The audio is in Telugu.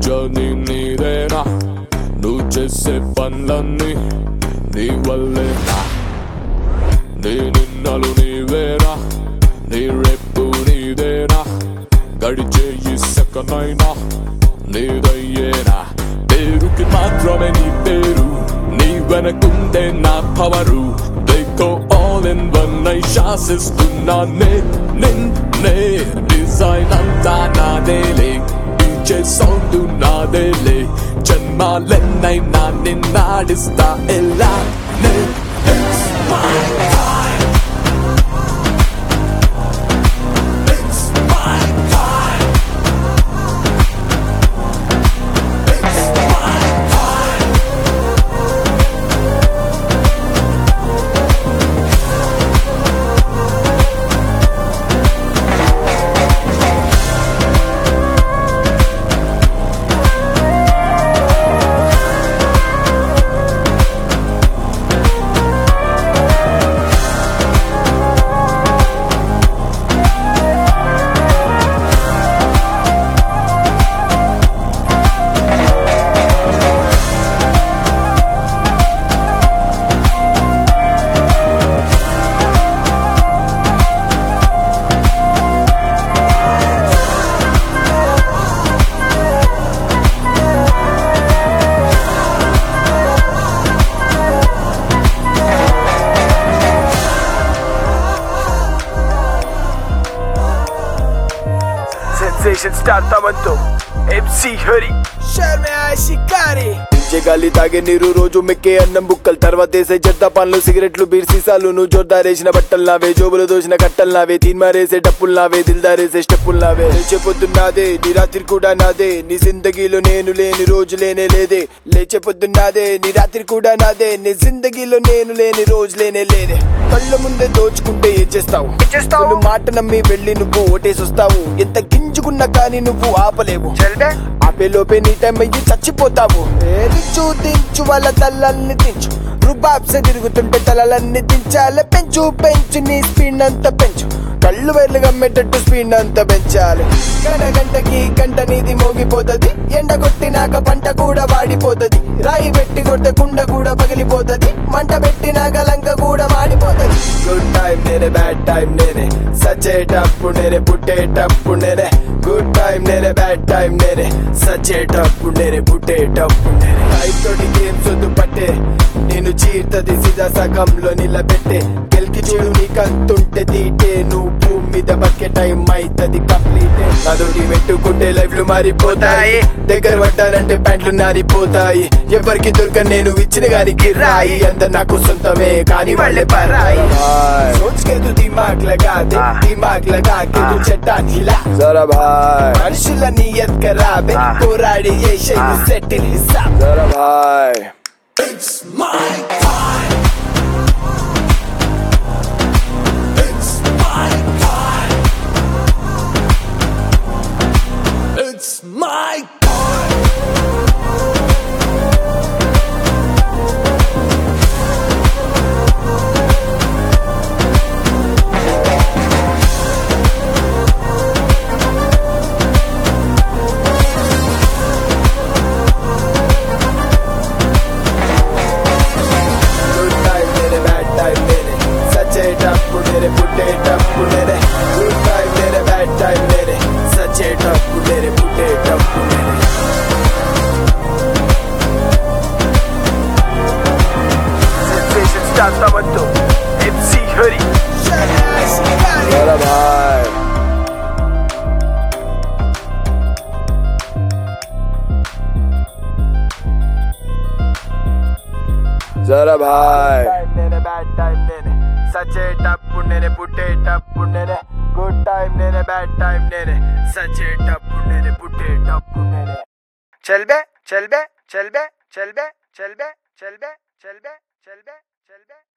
జర్నీ నీదేనా నువ్వు చేసే పనులన్నీ నీ వల్లేనా నీ నిన్నలు నీవేనా నీ రేపు నీదేనా గడిచే ఈ సెకనైనా నీదయ్యేనా పేరుకి మాత్రమే నీ పేరు నీ వెనకుందే నా పవరు దేకో ఆల్ ఇన్ వన్ నై శాసిస్తున్నా నే నిన్నే డిజైన్ అంతా నాదేలే డీజే సౌండ్ నాదేలే జన్మాలెన్నైనా నిన్నాడిస్తా ఎలా నే It's my time. It's my time. It's my time. Sensation star తమన్తో ఎంసీ హరి శర్మ షికారి గాలి తాగే నీరు రోజు మెక్కే అన్నం బుక్కలు తర్వాత వేసే చెత్త పనులు సిగరెట్లు బీర్ సీసాలు నువ్వు జోర్దారేసిన బట్టలు నావే జోబులు దోసిన కట్టలు నావే తీన్మారేసే డప్పులు నావే దిల్దారేసే స్టెప్పులు నావే లేచే పొద్దున్నాదే నీ రాత్రి కూడా నాదే నీ జిందగీలో నేను లేని రోజు లేనే లేదే లేచే పొద్దున్నాదే నీ రాత్రి కూడా నాదే నీ జిందగీలో నేను లేని రోజు లేనే లేదే కళ్ళ ముందే దోచుకుంటే ఏం చేస్తావు నువ్వు మాట నమ్మి వెళ్ళి నువ్వు ఓటేసొస్తావు ఎంత గింజుకున్నా కానీ నువ్వు ఆపలేవు ఆపే లోపే నీ టైం అయ్యి చచ్చిపోతావు దించు దించు వాళ్ళ తలల్ని దించు రుబాబ్స తిరుగుతుంటే తలలన్నీ దించాలి పెంచు పెంచు నీ స్పీడ్ అంతా పెంచు కళ్ళు వేర్లు గమ్మేటట్టు స్పీడ్ అంతా పెంచాలి గంట గంటకి గంట నీది మోగిపోతది ఎండ కొట్టినాక పంట కూడా వాడిపోతది రాయి పెట్టి కొడితే కుండ కూడా పగిలిపోతది మంట పెట్టినాక లంక కూడా మాడిపోతది గుడ్ టైం నేనే బ్యాడ్ టైం నేనే సచ్చేటప్పుడు నేనే పుట్టేటప్పుడు నేనే గుడ్ టైం నేనే బ్యాడ్ టైం నేనే సచ్చేటప్పుడు నేనే పుట్టేటప్పుడు నేనే టైం తోటి గేమ్స్ వద్దు పట్టే నేను చీర్తది సిదా సగంలో నిలబెట్టే గెలికి చూడు నీకంతుంటే తీటే నువ్వు భూమి మీద బతికే టైం అవుతుంది కంప్లీట్ అదొకటి పెట్టుకుంటే లైఫ్లు మారిపోతాయి దగ్గర పడ్డానంటే ప్యాంట్లు నారిపోతాయి ఎవరికి దొరక నేను ఇచ్చిన గారికి రాయి అంత నాకు సొంతమే కానీ వాళ్ళే పరాయి सोच के तू दिमाग लगा दे दिमाग लगा के तू चट्टान हिला जरा भाई మనుషుల నియత్ ఖరాబే పోరాడి ఏ షైని సెటిల్ హిసాబ్ జరా భాయ్ It's my time. It's my time. It's my time. Good time నేనే బ్యాడ్ టైం నేనే సచ్చేటప్పుడు నేనే పుట్టేటప్పుడు నేనే గుడ్ టైం నేనే బ్యాడ్ టైం నేనే సచ్చేటప్పుడు నేనే పుట్టేటప్పుడు నేనే సెన్సేషన్ స్టార్ తమన్తో ఎంసీ హరి జరా భాయ్ జరా భాయ్ నేనే బ్యాడ్ టైం నేనే సచ్చేటప్పుడు నేనే పుట్టేటప్పుడు నేనే గుడ్ టైం నేనే బ్యాడ్ టైం నేనే సచ్చేటప్పుడు నేనే పుట్టేటప్పుడు నేనే చల్బే చల్బే చల్బే చల్బే చల్బే చల్బే చల్బే చల్బే చల్బే